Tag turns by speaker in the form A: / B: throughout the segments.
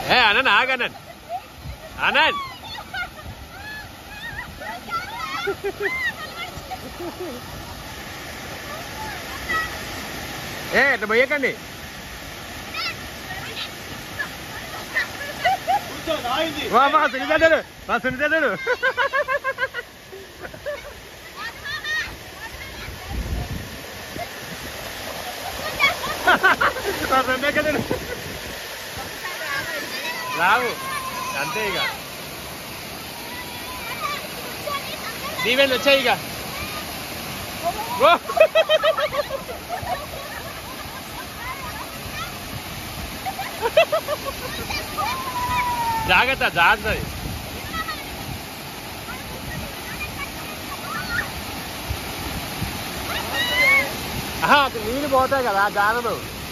A: ఏ అనంత్ ఆగు అనంత్ అనంత్ ఏ ఇట్లా పోయకండి వా మా సునీతాడు మా సునీతాడు మా సునీతాడు రావు అంతే ఇక దీవెన్ వచ్చాయి ఇక ఓ! జాగ్రత్త జాగ్రత్త ఆహా, అక్కడ నీళ్ళు పోతాయి కదా జాగ్రత్త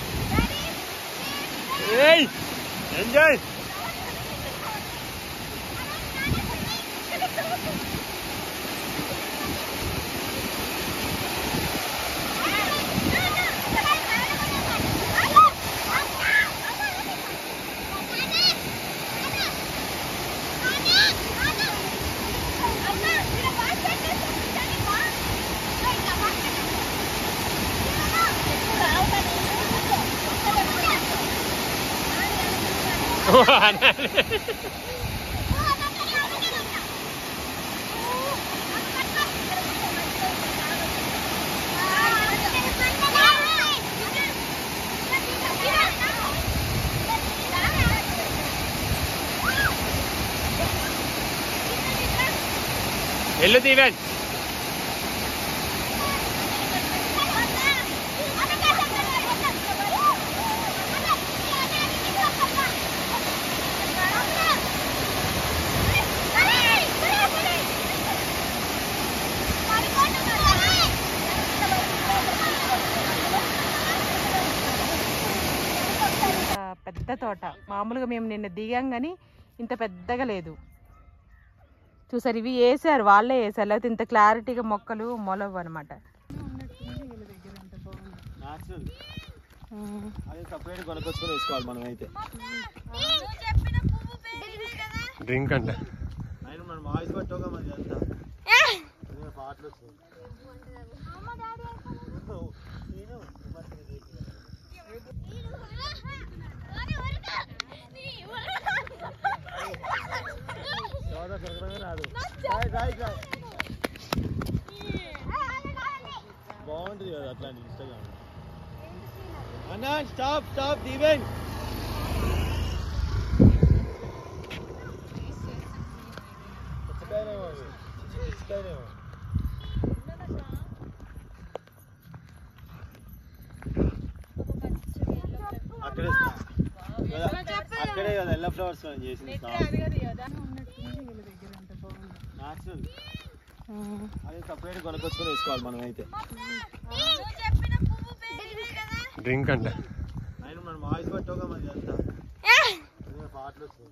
A: ఏయ్ ఎంజాయ్ ఎల్లు దీవెన్
B: ఆ, పెద్ద తోట మామూలుగా మేము నిన్న దిగాం కానీ ఇంత పెద్దగా లేదు చూసారు ఇవి వేసారు వాళ్ళే వేసారు లేకపోతే ఇంత క్లారిటీగా మొక్కలు మొలవు అనమాట
C: న్యాచురల్ అదే సపరేట్ కొనుక్కొచ్చుకొని వేసుకోవాలి మనం అయితే
A: డ్రింక్ అంట
C: ఆయన మనం వాయిస్ పట్టోగా మరి అంతా పాటలు వస్తుంది నేను సోదా పెరగడమే రాదు రాయ్, రాయ్, రాయ్. బాగుంటుంది కదా అట్లాంటి ఇన్స్టాగ్రామ్ అన్నా స్టాప్ స్టాప్ దీవెన్ పుచ్చకాయనేమో అవి. పుచ్చకాయనేమో. అక్కడే కదా, అక్కడే కదా ఎల్ల ఫ్లవర్స్ మనం చేసింది న్యాచురల్ అదే సపరేట్ కొనుక్కొచ్చుకొని వేసుకోవాలి మనం అయితే
A: డ్రింక్ అంట
C: ఆయన మనం వాయిస్ పట్టోగా మరి అంతా పాటలు వస్తుంది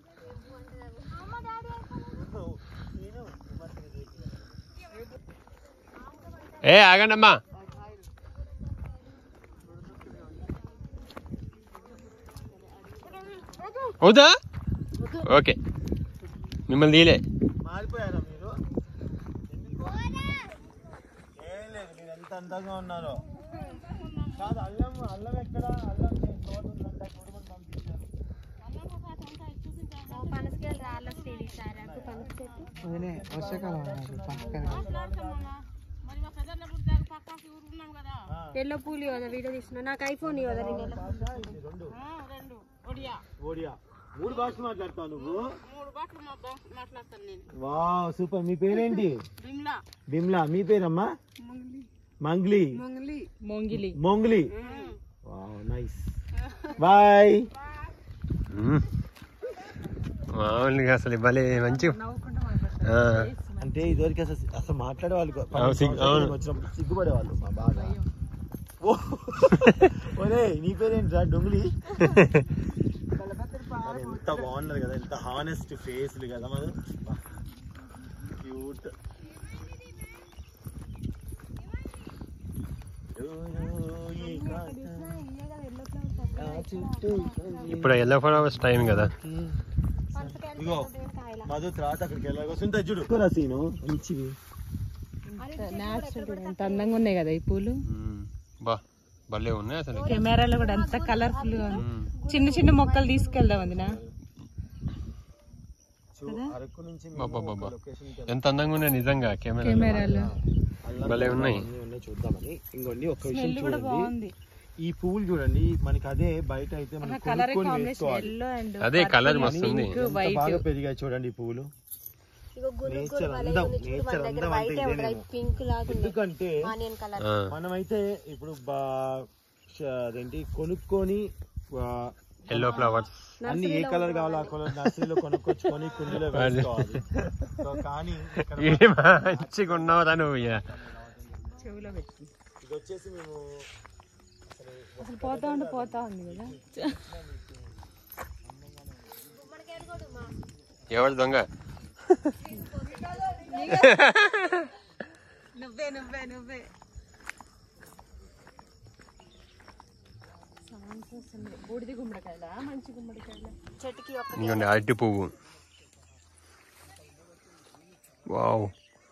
C: నేను
A: ఏ ఆగండి అమ్మా అవుదా ఓకే మిమ్మల్ని తీలే
C: మారిపోయారా మీరు ఎందుకు? ఏం లేదు మీరు ఎంత అందంగా ఉన్నారో కాదు అల్లం అల్లం ఎక్కడ అల్లం నేను తోట ఉందంట కొడుకుని పంపించాను
D: ఎల్లో పూలు కదా వీడియో తీసిన నాకు ఐఫోన్ కదా నేను ఎల్లో
C: రెండు ఓడియా మూడు భాషలు మాట్లాడతావు నువ్వు వావ్ సూపర్ మీ పేరేంటి బిమ్లా మీ పేరమ్మా Mangli
B: Mongili
C: Mongli wow nice boy
A: మామూలుగా అసలు భలే మంచి ఆ,
C: అంటే ఇదివరకు అసలు అసలు మాట్లాడే వాళ్ళు కాదు.
A: అవును, సిగ్గు- అవును.
C: వచ్చినప్పుడు సిగ్గుపడేవాళ్ళు మా బాగా ఓ ఒరే నీ పేరేంట్రా డొంగులి మరి ఎంత బాగున్నది కదా ఎంత హానెస్ట్ ఫేస్లు కదా మన క్యూట్
A: ఇప్పుడు ఎల్లో ఫ్లవర్స్ టైం కదా
C: ఇగో మధు తర్వాత అక్కడికి వెళ్ళాల్సి చూడు సీను మంచివి
B: న్యాచురల్ ఎంత అందంగా ఉన్నాయి కదా ఈ పూలు
A: మ్మ్. బా భలే ఉన్నాయి అసలు
B: కెమెరాలో కూడా అంత కలర్ఫుల్ గా ఉంది చిన్న చిన్న మొక్కలు తీసుకెళ్దాం వదినా
C: అరకు నుంచి
A: బాబా బాబా ఎంత అందంగా ఉన్నాయి నిజంగా కెమెరా
B: కెమెరాలో
A: భలే ఉన్నాయి
C: అన్ని ఉన్నాయి చూద్దామని ఇంకోండి ఒక్క విషయం
B: స్మెల్ కూడా
C: చూడండి
B: బాగుంది
C: ఈ పువ్వులు చూడండి మనకి అదే బయట అయితే మనం
B: కలర్
C: కొనుక్కొని
B: కాంబినేషన్
C: వేసుకోవాలి
B: ఎల్లో అండ్
A: అదే కలర్ మస్తుంది
C: ఎంత బాగా పెరిగాయి చూడండి ఈ పువ్వులు
D: ఇగో గురు
C: నేచర్ అందం నేచర్ అందం అంటే ఇదేనేమో
D: పింక్ లాగా ఉంది
C: ఎందుకంటే
D: ఆనియన్ కలర్
A: ఆ,
C: మనమైతే ఇప్పుడు బా- ష- అదేంటి కొనుక్కొని ఆ,
A: ఎల్లో ఫ్లవర్స్
C: అన్ని ఏ కలర్ కావాలో ఆ కలర్ నర్సరీలో కొనుక్కొచ్చుకొని కుండీలో వేసుకోవాలి సో కానీ ఇక్కడ
A: ఇది మంచిగా ఉన్నావు నువ్వు ఇక.
B: చెవిలో పెట్టి
C: ఇది వచ్చేసి మేము
B: అసలు పోతా ఉండి పోతా ఉంది కదా
A: ఎవరు దొంగ
B: నువ్వే నువ్వే నువ్వే సాంగ్స్ వస్తున్నాయి బూడిది గుమ్మడికాయలా మంచి గుమ్మడికాయలా
D: చెట్టుకి ఒక
A: ఇంకొండి అరటి పువ్వు వావ్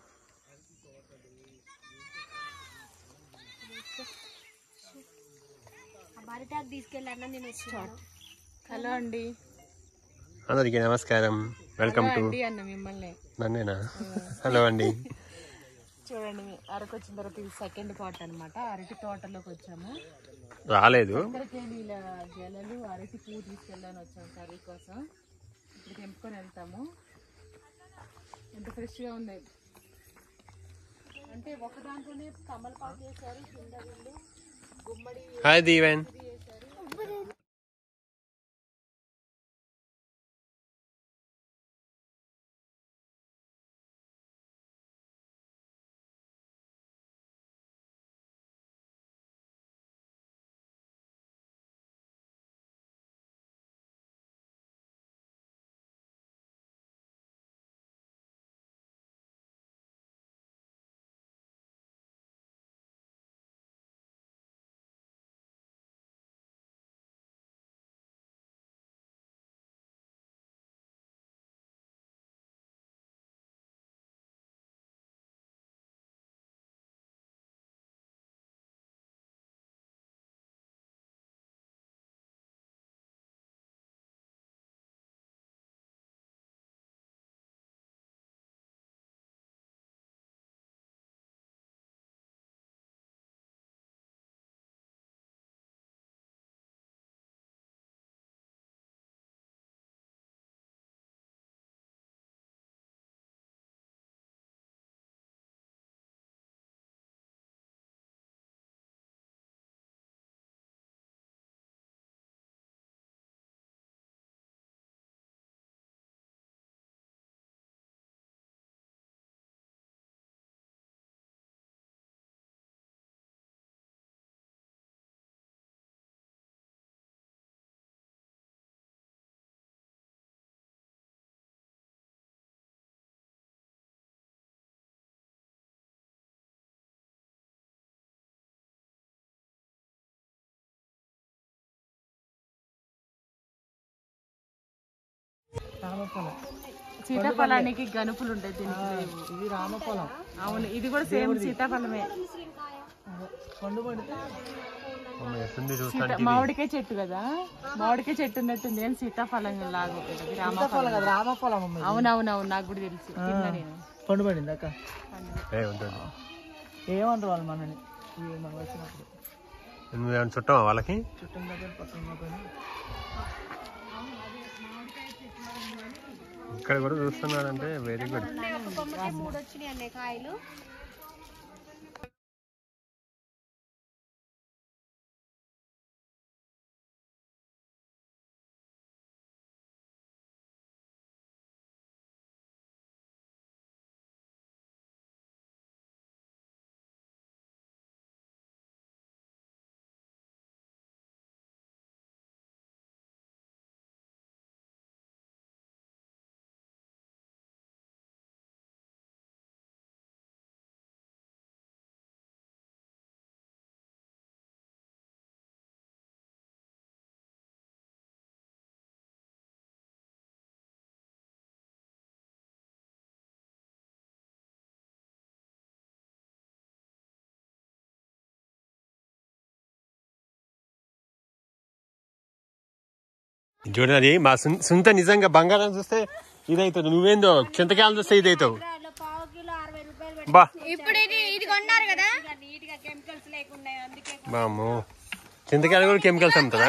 D: బరిటాక్ తీసుకెళ్ళాను నేను వచ్చినాను
B: హలో అండి
A: అందరికి నమస్కారం వెల్కమ్ టు
B: అండి అన్న మిమ్మల్ని
A: నన్నేనా హలో అండి
B: చూడండి మీ అరకు వచ్చిన తర్వాత ఇది సెకండ్ పార్ట్ అన్నమాట అరటి తోటలోకి వచ్చాము
A: రాలేదు
B: చక్కెరకేళీల గెలలు అరటి పువ్వు తీసుకెళ్ళాను వచ్చాము కర్రీ కోసం ఇప్పుడు తెంపుకొని వెళ్తాము ఎంత ఫ్రెష్గా ఉన్నాయి అంటే ఒక దాంట్లోనే కమలపాకు వేశారు కింద వీళ్ళు గుమ్మడి
A: హాయ్ దీవెన్
B: సీతాఫలానికి గనుపులు ఉంటాయి దీనికి లేవు.
C: ఇది రామఫలం
B: అవును ఇది కూడా సేమ్ సీతాఫలమే
A: ఎట్టుంది
B: సీత
A: చూస్తానికి
B: మామిడికాయ చెట్టు కదా మామిడికాయ చెట్టు ఉన్నట్టుంది కానీ సీతాఫలం లాగా ఉంటుంది ఇది రామఫలం
C: రామఫలం
B: అవునవునవును నాకు కూడా తెలుసు తిన్నా నేను
C: పండు పడింది అక్క
A: ఏ ఉంటుంది
C: ఏమంటారు వాళ్ళు మనని మనం వచ్చినప్పుడు
A: నువ్వేమైనా చుట్టమా వాళ్ళకి
C: చుట్టం దగ్గర పక్కన పక్కన
A: ఇక్కడ కూడా చూస్తున్నాడంటే వెరీ గుడ్
D: ఒక కొమ్మకి మూడు వచ్చినాయి అన్నయ్య కాయలు
A: చూడండి అది మా సున్- సుంత నిజంగా బంగారం చూస్తే ఇదైతుంది నువ్వేందో చింతకాయలు చూస్తే ఇదైతావు
D: పావు కిలో అరవై రూపాయలు
A: బా
D: ఇప్పుడు ఇది ఇది కొన్నారు కదా నీట్ గా కెమికల్స్ లేకుండా అందుకే
A: బాము చింతకాయలు కూడా కెమికల్స్ అమ్ముతుందా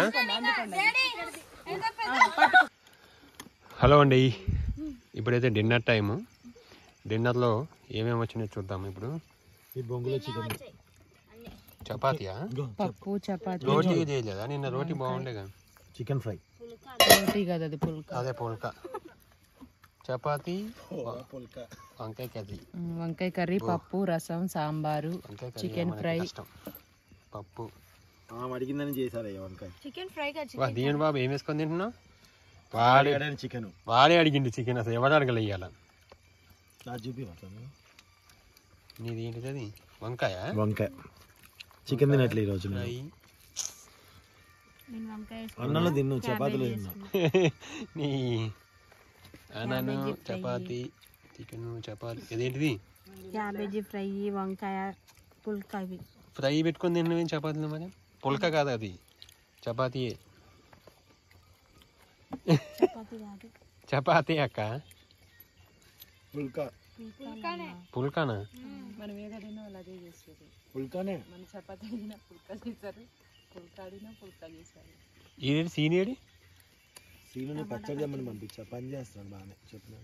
A: హలో అండి ఇప్పుడైతే డిన్నర్ టైము డిన్నర్లో ఏమేమి వచ్చినాయో చూద్దాం ఇప్పుడు
C: ఈ బొంగులో చికెన్
A: చపాతీయా
B: పప్పు చపాతి
A: రోటీ చేయలేదా నిన్న రోటీ బాగుండే కదా
C: చికెన్ ఫ్రై
B: రోటీ కదా అది పుల్క
A: అదే పోల్క చపాతీ
C: పుల్కా
A: వంకాయ కర్రీ
B: ఉమ్, వంకాయ కర్రీ పప్పు రసం సాంబారు
A: వంకాయ కర్రీ
B: చికెన్
A: మనకి
B: ఫ్రై
A: కష్టం పప్పు
C: ఆమె అడిగిందని చేశారయ్య వంకాయ
D: చికెన్ ఫ్రై గా
A: వా దీని బాబు ఏం వేసుకొని తింటున్నావు వాడే
C: చికెన్
A: వాడే అడిగిండు చికెన్ అసలు ఎవరు అడగలే ఇయ్యాల
C: నా చూపి అతను
A: నీది ఏంటిది అది వంకాయ
C: వంకాయ చికెన్ తినట్లే ఈరోజు నేను.
A: ఫ్రై
D: నేను వంకాయ
C: అన్నంలో తిన్ను చపాతీలో తిన్నా
A: నీ అన్నాను చపాతి చికెన్ చపాతి ఇదేంటిది
D: క్యాబేజీ ఫ్రై వంకాయ పుల్కా ఇవి
A: ఫ్రై పెట్టుకొని తిన్నవేం చపాతీలు మరి పుల్క కాదు అది చపాతీయే
D: చపాతీ కాదు
A: చపాతీ అక్క
C: పుల్కా
D: పుల్కానే
A: పుల్కానా
B: మనం ఏదో తిన్నా వాళ్ళు అదే చేస్తారు
C: పుల్కానే
B: మన చపాతి అడిగినా పుల్క చేశారు పుల్క అడిగినా పుల్క చేశారు
A: ఇది సీనియర్
C: సీనుని పచ్చడి తెమ్మని పంపించా పని చేస్తున్నాడు బాగానే చెప్పిన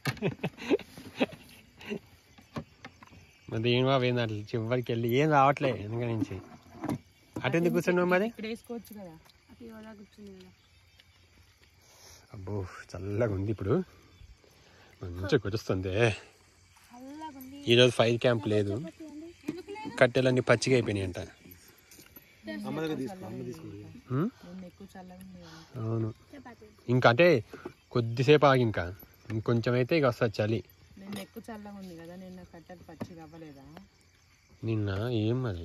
A: మరి ఏం బాబు ఏంది అట్లా చివరికి వెళ్ళి ఏం రావట్లే వెనక నుంచి అటు ఎందుకు కూర్చున్నావు మరి
B: ఇక్కడ వేసుకోవచ్చు కదా
D: అది ఎవరా కూర్చుంది కదా
A: అబ్బో చల్లగా ఉంది ఇప్పుడు మంచిగా కురుస్తుంది
D: చల్లగా ఉంది
A: ఈరోజు ఫైర్ క్యాంప్ లేదు కట్టెలన్నీ పచ్చిగా అయిపోయినాయి అంట
C: అమ్మ దగ్గర తీసుకో అమ్మ తీసుకుంది
A: ఉమ్?
B: నేను ఎక్కువ చల్లగా ఉంది కదా.
A: అవును
D: చపాతీ
A: ఇంకా అంటే కొద్దిసేపు ఆగి ఇంకా ఇంకొంచెం అయితే ఇక వస్తుంది చలి
B: నిన్న ఎక్కువ చల్లగా ఉంది కదా నిన్న కట్టెలు పచ్చిగా అవ్వలేదా
A: నిన్న ఏం మరి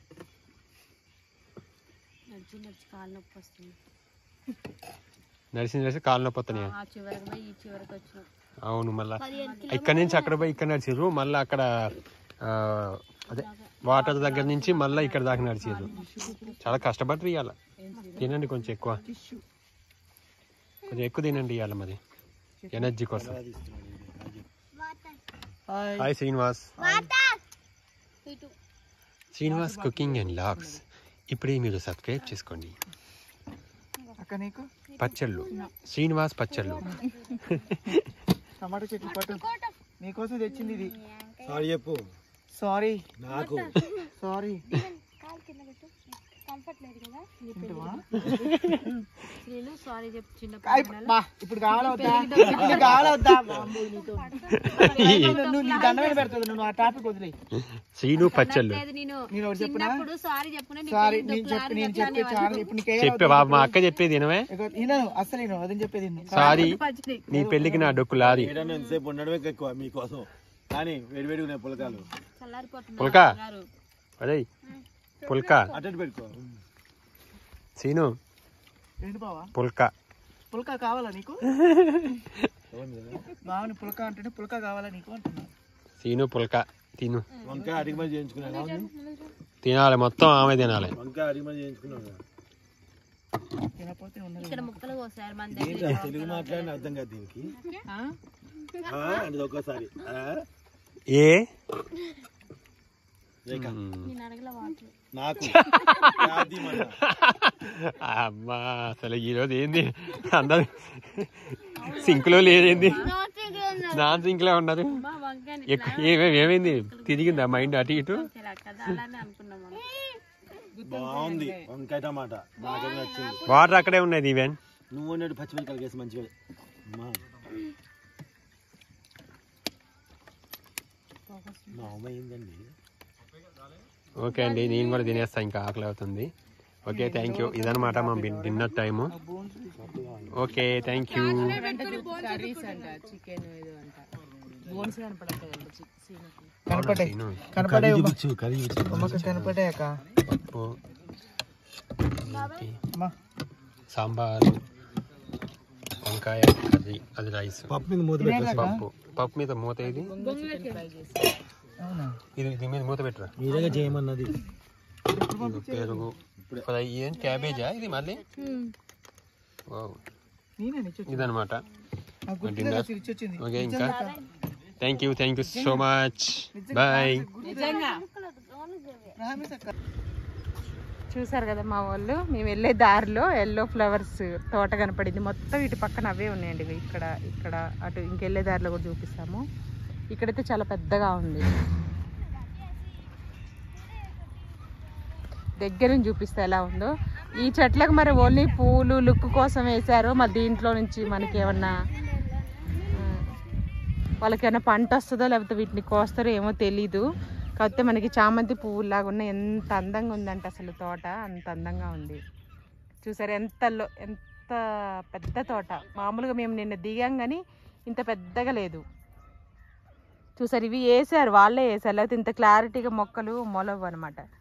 D: నడిచి నడిచి కాలు నొప్పి వస్తుంది
A: నడిచి నడిచి కాళ్ళు నొప్పి వస్తున్నాయా
D: ఆ చివరికి పోయి ఈ చివరికి వచ్చినాం
A: అవును మళ్ళా
D: పదిహేను
A: ఇక్కడ నుంచి అక్కడ పోయి ఇక్కడ నడిచిర్రు మళ్ళీ అక్కడ ఆ, అదే వాటర్ దగ్గర నుంచి మళ్ళీ ఇక్కడ దాకా నడిచిర్రు చాలా కష్టపడి ఇవ్వాలి తినండి కొంచెం ఎక్కువ కొంచెం ఎక్కువ తినండి ఇవ్వాలి మరి ఎనర్జీ కోసం హాయ్ శ్రీనివాస్
D: ఇటు
A: శ్రీనివాస్ కుకింగ్ అండ్ లాగ్స్ ఇప్పుడే మీరు సబ్స్క్రైబ్ చేసుకోండి
E: అక్క నీకు
A: పచ్చళ్ళు శ్రీనివాస్ పచ్చళ్ళు
E: టమాటా చెట్టు పట్టు నీకోసం తెచ్చింది ఇది
C: సారీ చెప్పు
E: సారీ
C: నాకు
E: సారీ
D: కాలు కింద పెట్టు కంఫర్ట్ లేదు కదా నీ
E: ఏంటివా?
D: నేను సారీ చెప్పు చిన్న
E: అయ్ బా, ఇప్పుడు కావాలా వద్దా ఇప్పుడు కావాలా వద్దా బాంబు నీతో. నువ్వు నీ దండమైన పెడుతుంది నువ్వు ఆ టాపిక్ వదిలే
A: శ్రీను పచ్చళ్ళు
D: లేదు నేను
E: నేను ఒకటి చెప్పినా
D: చిన్నప్పుడు సారీ చెప్పున
E: సారీ నేను చెప్పి నేను చెప్పే చాలా ఇప్పుడు నీకే
A: చెప్పే బాబు మా అక్క చెప్పేది వినవే
E: వినను అసలు నేను అదని చెప్పేది విను.
A: సారీ నీ పెళ్ళికి నా డొక్కు లారీ
C: ఏడన్నా ఎంతసేపు ఉండడమే ఎక్కువ మీకోసం కానీ వేడివేడి ఉన్నాయి పులకాలు
D: చల్లారిపోతుంది
A: పుల్క అదే పుల్క
C: అటెండ్ పెట్టుకో
A: సీను
E: ఏంటి బావా
A: పుల్క
E: పుల్కా కావాలా నీకు బావని పుల్కా అంటేనే పుల్కా కావాలా నీకు అంటున్నా
A: సీను పుల్క తిను
C: వంకాయ అడిగి మరి చేయించుకున్నా
A: తినాలి మొత్తం ఆమె తినాలి
C: వంకాయ అడిగి మరి చేయించుకున్నాను
E: తినకపోతే ఉన్నది
D: ఇక్కడ ముక్కలు కోసారు మన దగ్గర
C: ఏంటి ఆ తెలుగు మాట్లాడిన అర్థం కాదు దీనికి
B: ఆ?
C: ఆ, అంటే ఒక్కసారి ఆ,
A: ఏ
C: రేఖ
D: నేను అడగల వాటర్
C: నాకు యాది మన.
A: అమ్మా అసలు ఈరోజు ఏంది అందరు సింక్ లో లేదేంది నాన్ సింక్ లో ఉన్నారు
D: మా వంకాయ
A: ఎక్కువ ఏమే- ఏమైంది తిరిగిందా మైండ్ అటు ఇటు
D: కదా అలానే అనుకున్నాం మనం
C: బాగుంది వంకాయ టమాటా నాకేం నచ్చింది
A: వాటర్ అక్కడే ఉన్నది ఈవెన్
C: నువ్వు అన్నట్టు పచ్చిమిరకాయలు వేసి మంచిగా అమ్మా మా అమ్మ ఏందండి
A: ఓకే అండి నేను కూడా తినేస్తా ఇంకా ఆకలి అవుతుంది ఓకే థ్యాంక్ యూ ఇదనమాట మా dinner time okay thank you
B: curries అంట చికెన్ ఏదో అంట బోన్స్ కనపడతాయంట సీనకి
E: కనపడే
A: సీను
E: కనపడే
C: చూపించు కర్రీ చూపించు
E: అమ్మకి కనపడే అక్క
A: పప్పు ఏంటి?
E: అమ్మా
A: సాంబారు వంకాయ కర్రీ అది రైస్
C: పప్పు మీద మూత పెట్టు
A: పప్పు పప్పు మీద మూత ఇది
B: చికెన్ ఫ్రై చేసి
E: అవునా
A: ఇది దీని మీద మూత పెట్టురా
C: మీరేగా చేయమన్నది
A: ఇది పెరుగు ఫ్రై ఏం క్యాబేజా ఇది మళ్ళీ వావ్.
E: నేనే నిచ్చు
A: ఇదనమాట
E: నాకు గుర్తులేదు అసలు ఇచ్చి వచ్చింది
A: ఓకే ఇంకా thank you thank you so much bye
B: నిజంగా
E: ప్రామిస్ అక్క
B: చూసారు కదా మా వాళ్ళు మేము వెళ్ళే దారిలో ఎల్లో ఫ్లవర్స్ తోట కనపడింది మొత్తం ఇటు పక్కన అవే ఉన్నాయండి ఇవి ఇక్కడ ఇక్కడ అటు ఇంకెళ్ళే దారిలో కూడా చూపిస్తాము ఇక్కడైతే చాలా పెద్దగా ఉంది దగ్గర నుంచి చూపిస్తే ఎలా ఉందో ఈ చెట్లకు మరి ఓన్లీ పూలు లుక్ కోసం వేశారు మరి దీంట్లో నుంచి మనకి ఏమన్నా ఆ, వాళ్ళకి ఏమైనా పంట వస్తుందో లేకపోతే వీటిని కోస్తారో ఏమో తెలీదు కాకపోతే మనకి చామంతి పువ్వులాగా ఉన్న ఎంత అందంగా ఉందంటే అసలు తోట అంత అందంగా ఉంది చూసారు ఎంత లో- ఎంత పెద్ద తోట మామూలుగా మేము నిన్న దిగాం కానీ ఇంత పెద్దగా లేదు చూసారు ఇవి వేసారు వాళ్ళే వేసారు లేకపోతే ఇంత క్లారిటీగా మొక్కలు మొలవు అనమాట